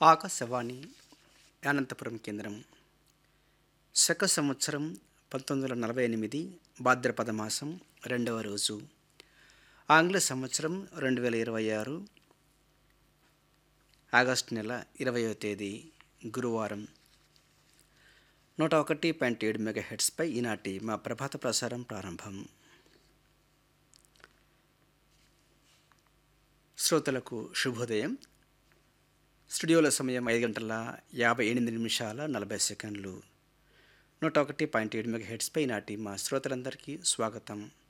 ఆకాశవాణి అనంతపురం కేంద్రం శక సంవత్సరం పంతొమ్మిది వందల నలభై ఎనిమిది భాద్రపద మాసం రెండవ రోజు ఆంగ్ల సంవత్సరం రెండు వేల ఇరవై ఆరు ఆగస్టు నెల ఇరవయో తేదీ గురువారం నూట ఒకటి పాయింట్ ఏడు మెగా హెడ్స్పై ఈనాటి మా ప్రభాత ప్రసారం ప్రారంభం శ్రోతలకు శుభోదయం స్టూడియోల సమయం ఐదు గంటల యాభై ఎనిమిది నిమిషాల నలభై సెకండ్లు నూట ఒకటి పాయింట్ ఏడు మెగా హెడ్స్పై నాటి మా శ్రోతలందరికీ స్వాగతం